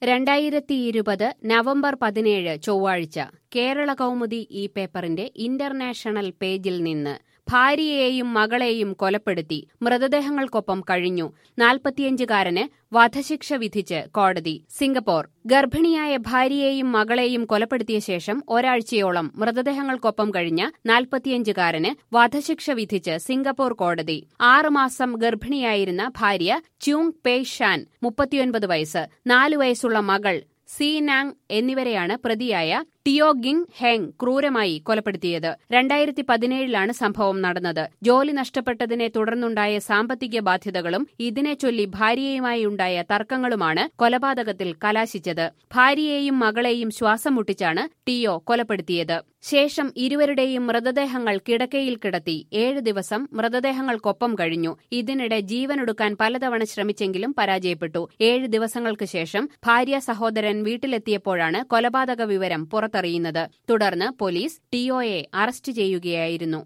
രണ്ടായിരത്തി ഇരുപത് നവംബർ പതിനേഴ് ചൊവ്വാഴ്ച കേരള കൗമുദി ഈ പേപ്പറിന്റെ ഇന്റർനാഷണൽ പേജിൽ നിന്ന് ഭാര്യയെയും മകളെയും കൊലപ്പെടുത്തി മൃതദേഹങ്ങൾക്കൊപ്പം കഴിഞ്ഞു നാൽപ്പത്തിയഞ്ചുകാരന് വധശിക്ഷ വിധിച്ച് കോടതി സിംഗപ്പൂർ ഗർഭിണിയായ ഭാര്യയെയും മകളെയും കൊലപ്പെടുത്തിയ ശേഷം ഒരാഴ്ചയോളം മൃതദേഹങ്ങൾക്കൊപ്പം കഴിഞ്ഞ നാൽപ്പത്തിയഞ്ചുകാരന് വധശിക്ഷ വിധിച്ച് സിംഗപ്പൂർ കോടതി ആറുമാസം ഗർഭിണിയായിരുന്ന ഭാര്യ ച്യൂങ് പേയ് ഷാൻ മുപ്പത്തിയൊൻപത് വയസ്സ് നാലു വയസ്സുള്ള മകൾ സി നാങ് എന്നിവരെയാണ് പ്രതിയായ ടിയോഗിങ് ഹെങ് ക്രൂരമായി കൊലപ്പെടുത്തിയത് രണ്ടായിരത്തി പതിനേഴിലാണ് സംഭവം നടന്നത് ജോലി നഷ്ടപ്പെട്ടതിനെ തുടർന്നുണ്ടായ സാമ്പത്തിക ബാധ്യതകളും ഇതിനെ ചൊല്ലി ഭാര്യയുമായി ഉണ്ടായ തർക്കങ്ങളുമാണ് കൊലപാതകത്തിൽ കലാശിച്ചത് ഭാര്യയെയും മകളെയും ശ്വാസം മുട്ടിച്ചാണ് ടിയോ കൊലപ്പെടുത്തിയത് ശേഷം ഇരുവരുടെയും മൃതദേഹങ്ങൾ കിടക്കയിൽ കിടത്തി ഏഴ് ദിവസം മൃതദേഹങ്ങൾക്കൊപ്പം കഴിഞ്ഞു ഇതിനിടെ ജീവനൊടുക്കാൻ പലതവണ ശ്രമിച്ചെങ്കിലും പരാജയപ്പെട്ടു ഏഴ് ദിവസങ്ങൾക്ക് ശേഷം ഭാര്യ സഹോദരൻ വീട്ടിലെത്തിയപ്പോഴാണ് കൊലപാതക വിവരം പുറത്തറിയുന്നത് തുടർന്ന് പോലീസ് ടിഒയെ അറസ്റ്റ് ചെയ്യുകയായിരുന്നു